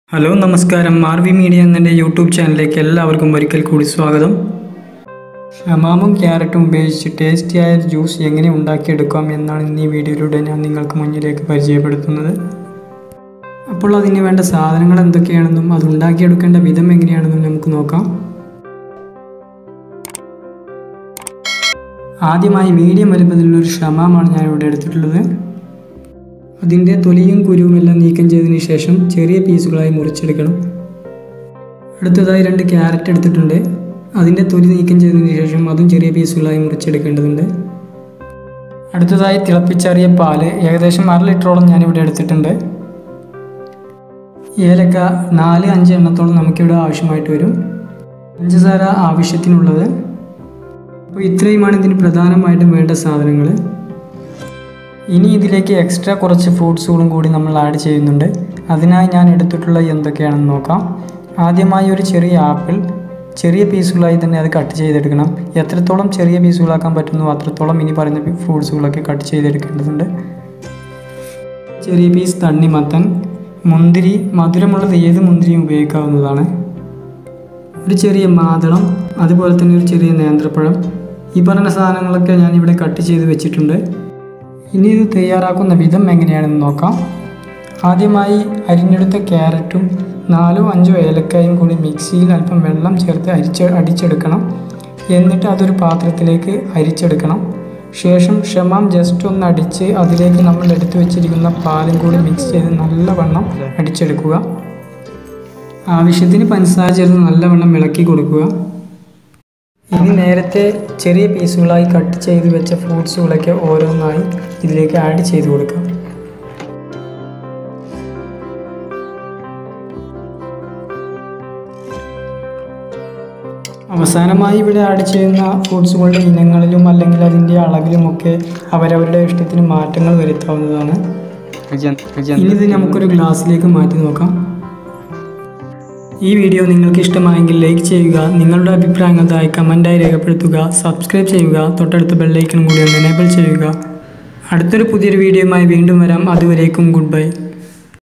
hello നമസ്കാരം R V media എന്നെ YouTube ചാനലിലേക്ക് എല്ലാവർക്കും ഒരിക്കൽ കൂടി സ്വാഗതം ഷമാമും ക്യാരറ്റും ഉപയോഗിച്ച് ടേസ്റ്റിയായ ജ്യൂസ് എങ്ങനെ ഉണ്ടാക്കിയെടുക്കാം എന്നാണ് ഇന്ന് ഈ വീഡിയോയിലൂടെ ഞാൻ നിങ്ങൾക്ക് മുന്നിലേക്ക് പരിചയപ്പെടുത്തുന്നത് അപ്പോൾ അതിന് വേണ്ട സാധനങ്ങൾ എന്തൊക്കെയാണെന്നും അത് ഉണ്ടാക്കിയെടുക്കേണ്ട വിധം എങ്ങനെയാണെന്നും നമുക്ക് നോക്കാം ആദ്യമായി മീഡിയം വലുപ്പത്തിലുള്ള ഒരു ഷമാമാണ് ഞാൻ ഇവിടെ എടുത്തിട്ടുള്ളത് അതിൻ്റെ തൊലിയും കുരുവുമെല്ലാം നീക്കം ചെയ്തതിന് ശേഷം ചെറിയ പീസുകളായി മുറിച്ചെടുക്കണം അടുത്തതായി രണ്ട് ക്യാരറ്റ് എടുത്തിട്ടുണ്ട് അതിൻ്റെ തൊലി നീക്കം ചെയ്തതിന് ശേഷം അതും ചെറിയ പീസുകളായി മുറിച്ചെടുക്കേണ്ടതുണ്ട് അടുത്തതായി തിളപ്പിച്ചറിയ പാല് ഏകദേശം അര ലിറ്ററോളം ഞാനിവിടെ എടുത്തിട്ടുണ്ട് ഏലക്ക നാല് അഞ്ച് എണ്ണത്തോളം നമുക്കിവിടെ ആവശ്യമായിട്ട് വരും പഞ്ചസാര ആവശ്യത്തിനുള്ളത് അപ്പോൾ ഇത്രയുമാണ് ഇതിന് പ്രധാനമായിട്ടും വേണ്ട സാധനങ്ങൾ ഇനി ഇതിലേക്ക് എക്സ്ട്രാ കുറച്ച് ഫ്രൂട്ട്സുകളും കൂടി നമ്മൾ ആഡ് ചെയ്യുന്നുണ്ട് അതിനായി ഞാൻ എടുത്തിട്ടുള്ള എന്തൊക്കെയാണെന്ന് നോക്കാം ആദ്യമായി ഒരു ചെറിയ ആപ്പിൾ ചെറിയ പീസുകളായി തന്നെ അത് കട്ട് ചെയ്തെടുക്കണം എത്രത്തോളം ചെറിയ പീസുകളാക്കാൻ പറ്റുന്നു അത്രത്തോളം ഇനി പറയുന്ന ഫ്രൂട്ട്സുകളൊക്കെ കട്ട് ചെയ്തെടുക്കേണ്ടതുണ്ട് ചെറിയ പീസ് തണ്ണിമത്തൻ മുന്തിരി മധുരമുള്ളത് ഏത് മുന്തിരിയും ഉപയോഗിക്കാവുന്നതാണ് ഒരു ചെറിയ മാതളം അതുപോലെ തന്നെ ഒരു ചെറിയ നേന്ത്രപ്പഴം ഈ പറഞ്ഞ സാധനങ്ങളൊക്കെ ഞാൻ ഇവിടെ കട്ട് ചെയ്ത് വെച്ചിട്ടുണ്ട് ഇനി ഇത് തയ്യാറാക്കുന്ന വിധം എങ്ങനെയാണെന്ന് നോക്കാം ആദ്യമായി അരിഞ്ഞെടുത്ത ക്യാരറ്റും നാലോ അഞ്ചോ ഏലക്കായും കൂടി മിക്സിയിൽ അല്പം വെള്ളം ചേർത്ത് അരിച്ച് അടിച്ചെടുക്കണം എന്നിട്ട് അതൊരു പാത്രത്തിലേക്ക് അരിച്ചെടുക്കണം ശേഷം ക്ഷമം ജസ്റ്റ് ഒന്ന് അടിച്ച് അതിലേക്ക് നമ്മൾ എടുത്തു വെച്ചിരിക്കുന്ന പാലും കൂടി മിക്സ് ചെയ്ത് നല്ലവണ്ണം അടിച്ചെടുക്കുക ആവശ്യത്തിന് പഞ്ചസാര ചേർത്ത് നല്ലവണ്ണം ഇളക്കി കൊടുക്കുക ഇനി നേരത്തെ ചെറിയ പീസുകളായി കട്ട് ചെയ്ത് വെച്ച ഫ്രൂട്ട്സുകളൊക്കെ ഓരോന്നായി ഇതിലേക്ക് ആഡ് ചെയ്ത് കൊടുക്കാം അവസാനമായി ഇവിടെ ആഡ് ചെയ്യുന്ന ഫ്രൂട്ട്സുകളുടെ ഇനങ്ങളിലും അല്ലെങ്കിൽ അതിൻ്റെ അളവിലുമൊക്കെ അവരവരുടെ ഇഷ്ടത്തിന് മാറ്റങ്ങൾ വരുത്താവുന്നതാണ് ഇനി ഇത് നമുക്കൊരു ഗ്ലാസ്സിലേക്ക് മാറ്റി നോക്കാം ഈ വീഡിയോ നിങ്ങൾക്ക് ഇഷ്ടമായെങ്കിൽ ലൈക്ക് ചെയ്യുക നിങ്ങളുടെ അഭിപ്രായങ്ങൾ താഴെ കമൻറ്റായി രേഖപ്പെടുത്തുക സബ്സ്ക്രൈബ് ചെയ്യുക തൊട്ടടുത്ത ബെല്ലൈക്കൺ കൂടി ഒന്ന് എനേബിൾ ചെയ്യുക അടുത്തൊരു പുതിയൊരു വീഡിയോയുമായി വീണ്ടും വരാം അതുവരേക്കും ഗുഡ് ബൈ